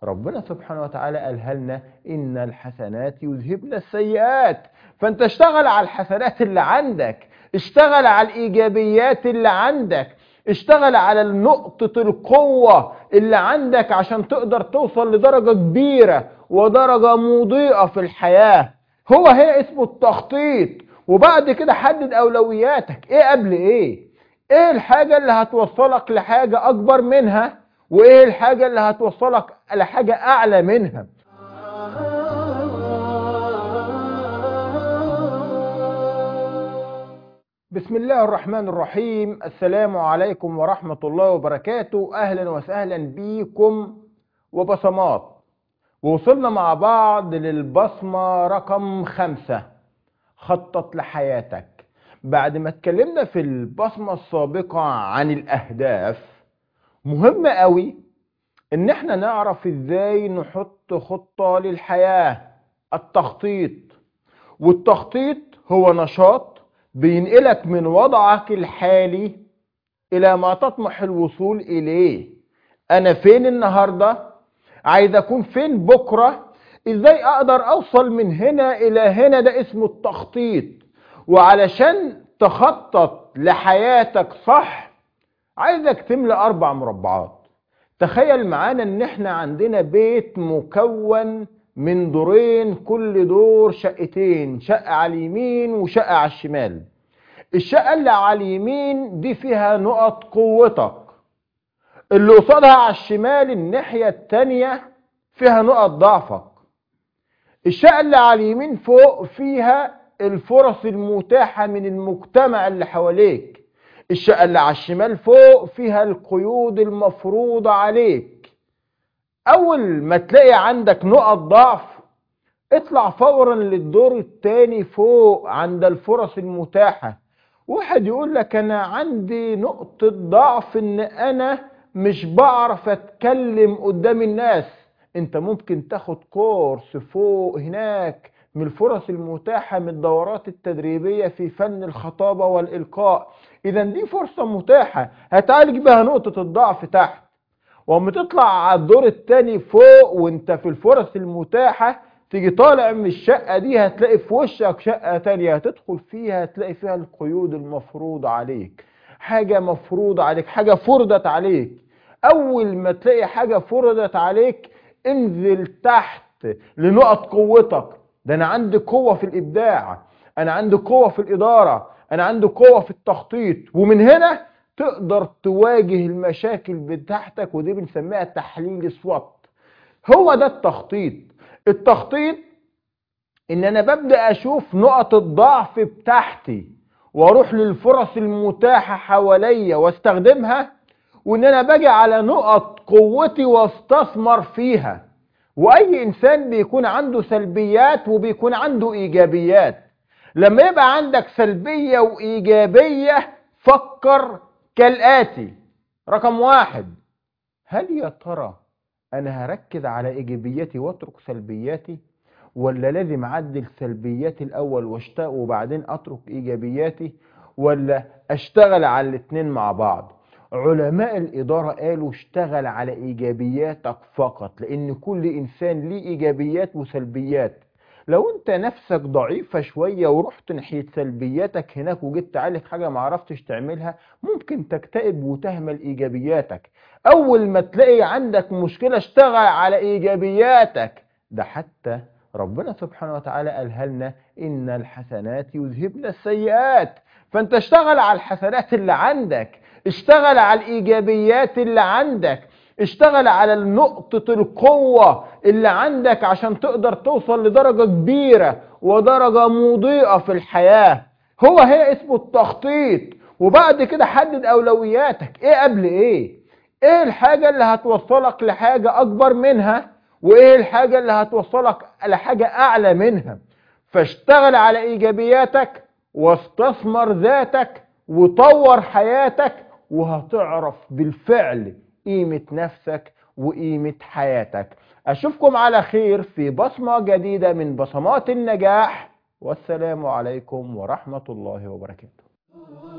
ربنا سبحانه وتعالى قالها لنا إن الحسنات يذهبن السيئات فأنت اشتغل على الحسنات اللي عندك اشتغل على الإيجابيات اللي عندك اشتغل على نقطة القوة اللي عندك عشان تقدر توصل لدرجة كبيرة ودرجة مضيئة في الحياة هو هي اسمه التخطيط وبعد كده حدد أولوياتك ايه قبل ايه ايه الحاجة اللي هتوصلك لحاجة أكبر منها وايه الحاجة اللي هتوصلك لحاجة أعلى منها بسم الله الرحمن الرحيم السلام عليكم ورحمة الله وبركاته أهلا وسهلا بيكم وبصمات ووصلنا مع بعض للبصمة رقم خمسة خطط لحياتك بعد ما اتكلمنا في البصمة السابقة عن الأهداف مهم قوي ان احنا نعرف ازاي نحط خطة للحياة التخطيط والتخطيط هو نشاط بينقلك من وضعك الحالي الى ما تطمح الوصول اليه انا فين النهاردة عايز اكون فين بكرة ازاي اقدر اوصل من هنا الى هنا ده اسمه التخطيط وعلشان تخطط لحياتك صح عايزك تملى اربع مربعات تخيل معانا ان احنا عندنا بيت مكون من دورين كل دور شقتين شقة على اليمين وشقة على الشمال الشقة اللي على اليمين دي فيها نقط قوتك اللي قصادها على الشمال الناحية التانية فيها نقط ضعفك الشقة اللي على اليمين فوق فيها الفرص المتاحة من المجتمع اللي حواليك الشقة اللي على الشمال فوق فيها القيود المفروضة عليك أول ما تلاقي عندك نقط ضعف اطلع فورا للدور التاني فوق عند الفرص المتاحة واحد يقول لك أنا عندي نقطة ضعف إن أنا مش بعرف أتكلم قدام الناس أنت ممكن تاخد كورس فوق هناك من الفرص المتاحة من الدورات التدريبية في فن الخطابة والإلقاء إذا دي فرصة متاحة هتعالج بها نقطة الضعف تحت وأما تطلع على الدور التاني فوق وانت في الفرص المتاحة تيجي طالع من الشقة دي هتلاقي في وشك شقة تانية هتدخل فيها هتلاقي فيها القيود المفروضة عليك حاجة مفروضة عليك حاجة فرضت عليك أول ما تلاقي حاجة فرضت عليك انزل تحت لنقط قوتك ده انا عندي قوة في الابداع انا عندي قوة في الادارة انا عندي قوة في التخطيط ومن هنا تقدر تواجه المشاكل بتاعتك ودي بنسميها تحليل سوات هو ده التخطيط التخطيط ان انا ببدأ اشوف نقط الضعف بتاعتي واروح للفرص المتاحة حواليا واستخدمها وان انا باجي على نقط قوتي واستثمر فيها واي انسان بيكون عنده سلبيات وبيكون عنده ايجابيات لما يبقى عندك سلبية وايجابية فكر كالاتي رقم واحد هل يا ترى انا هركز على ايجابياتي واترك سلبياتي ولا لازم اعدل سلبياتي الاول واشتاق وبعدين اترك ايجابياتي ولا اشتغل على الاتنين مع بعض علماء الإدارة قالوا اشتغل على إيجابياتك فقط لأن كل إنسان ليه إيجابيات وسلبيات لو أنت نفسك ضعيفة شوية ورحت ناحية سلبياتك هناك وجيت تعالج حاجة معرفتش تعملها ممكن تكتئب وتهمل إيجابياتك أول ما تلاقي عندك مشكلة اشتغل على إيجابياتك ده حتى ربنا سبحانه وتعالى قالها لنا إن الحسنات يذهبن السيئات فأنت اشتغل على الحسنات اللي عندك اشتغل على الإيجابيات اللي عندك اشتغل على نقطة القوة اللي عندك عشان تقدر توصل لدرجة كبيرة ودرجة مضيئة في الحياة هو هي اسمه التخطيط وبعد كده حدد أولوياتك ايه قبل ايه ايه الحاجة اللي هتوصلك لحاجة أكبر منها وايه الحاجة اللي هتوصلك لحاجة أعلى منها فاشتغل على إيجابياتك واستثمر ذاتك وطور حياتك وهتعرف بالفعل قيمة نفسك وقيمة حياتك أشوفكم على خير في بصمة جديدة من بصمات النجاح والسلام عليكم ورحمة الله وبركاته